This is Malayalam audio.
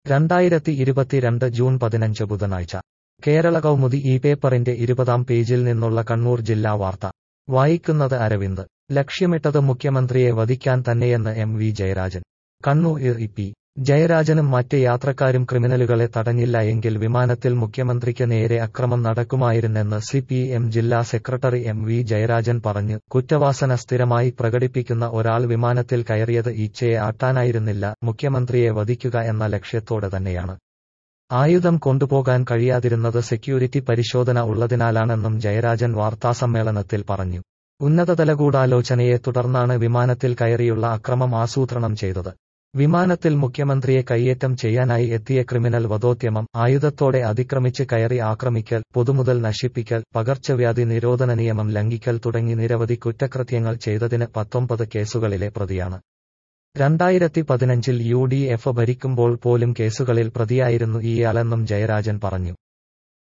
രണ്ടായിരത്തി ഇരുപത്തിരണ്ട് ജൂൺ പതിനഞ്ച് ബുധനാഴ്ച കേരള കൗമുദി ഈ പേപ്പറിന്റെ ഇരുപതാം പേജിൽ നിന്നുള്ള കണ്ണൂർ ജില്ലാ വാർത്ത വായിക്കുന്നത് അരവിന്ദ് ലക്ഷ്യമിട്ടത് മുഖ്യമന്ത്രിയെ വധിക്കാൻ തന്നെയെന്ന് M V Jayarajan Kannur E P ജയരാജനും മറ്റ് യാത്രക്കാരും ക്രിമിനലുകളെ തടഞ്ഞില്ല എങ്കിൽ വിമാനത്തിൽ മുഖ്യമന്ത്രിക്ക് നേരെ അക്രമം നടക്കുമായിരുന്നെന്ന് സി പി എം ജില്ലാ സെക്രട്ടറി എം വി ജയരാജൻ പറഞ്ഞു കുറ്റവാസന സ്ഥിരമായി പ്രകടിപ്പിക്കുന്ന ഒരാൾ വിമാനത്തിൽ കയറിയത് ഈച്ചയെ ആട്ടാനായിരുന്നില്ല മുഖ്യമന്ത്രിയെ വധിക്കുക എന്ന ലക്ഷ്യത്തോടെ തന്നെയാണ് ആയുധം കൊണ്ടുപോകാൻ കഴിയാതിരുന്നത് സെക്യൂരിറ്റി പരിശോധന ഉള്ളതിനാലാണെന്നും ജയരാജൻ വാർത്താസമ്മേളനത്തിൽ പറഞ്ഞു ഉന്നതതല ഗൂഢാലോചനയെ തുടർന്നാണ് വിമാനത്തിൽ കയറിയുള്ള അക്രമം ആസൂത്രണം ചെയ്തത് വിമാനത്തിൽ മുഖ്യമന്ത്രിയെ കയ്യേറ്റം ചെയ്യാനായി എത്തിയ ക്രിമിനൽ വധോദ്യമം ആയുധത്തോടെ അതിക്രമിച്ച് കയറി ആക്രമിക്കൽ പൊതുമുതൽ നശിപ്പിക്കൽ പകർച്ചവ്യാധി നിരോധന നിയമം ലംഘിക്കൽ തുടങ്ങി നിരവധി കുറ്റകൃത്യങ്ങൾ ചെയ്തതിന് പത്തൊമ്പത് കേസുകളിലെ പ്രതിയാണ് രണ്ടായിരത്തി പതിനഞ്ചിൽ യു ഡി എഫ് ഭരിക്കുമ്പോൾ പോലും കേസുകളിൽ പ്രതിയായിരുന്നു ഇയാളെന്നും ജയരാജൻ പറഞ്ഞു